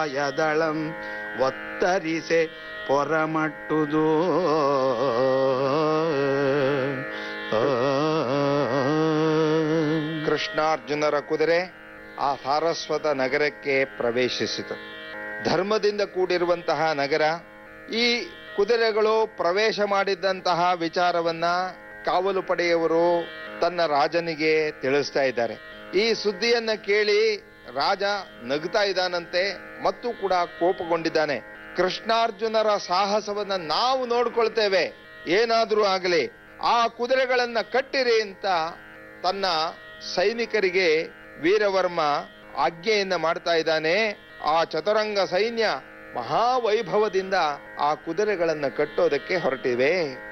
ಯದಳಂ ಒತ್ತರಿಸೆ ಪೊರಮಟ್ಟುದು ಕೃಷ್ಣಾರ್ಜುನರ ಕುದುರೆ ಆ ಸಾರಸ್ವತ ನಗರಕ್ಕೆ ಪ್ರವೇಶಿಸಿತು ಧರ್ಮದಿಂದ ಕೂಡಿರುವಂತಹ ನಗರ ಈ ಕುದುರೆಗಳು ಪ್ರವೇಶ ಮಾಡಿದ್ದಂತಹ ವಿಚಾರವನ್ನ ಕಾವಲು ಪಡೆಯವರು ತನ್ನ ರಾಜನಿಗೆ ತಿಳಿಸ್ತಾ ಇದ್ದಾರೆ ಈ ಸುದ್ದಿಯನ್ನ ಕೇಳಿ ರಾಜ ನಗ್ತಾ ಇದ್ದಾನಂತೆ ಮತ್ತು ಕೂಡ ಕೋಪಗೊಂಡಿದ್ದಾನೆ ಕೃಷ್ಣಾರ್ಜುನರ ಸಾಹಸವನ್ನ ನಾವು ನೋಡ್ಕೊಳ್ತೇವೆ ಏನಾದ್ರೂ ಆಗಲಿ ಆ ಕುದುರೆಗಳನ್ನ ಕಟ್ಟಿರಿ ಅಂತ ತನ್ನ ಸೈನಿಕರಿಗೆ ವೀರವರ್ಮ ಆಜ್ಞೆಯನ್ನ ಮಾಡ್ತಾ ಇದ್ದಾನೆ ಆ ಚತುರಂಗ ಸೈನ್ಯ ಮಹಾವೈಭವದಿಂದ ಆ ಕುದುರೆಗಳನ್ನ ಕಟ್ಟೋದಕ್ಕೆ ಹೊರಟಿವೆ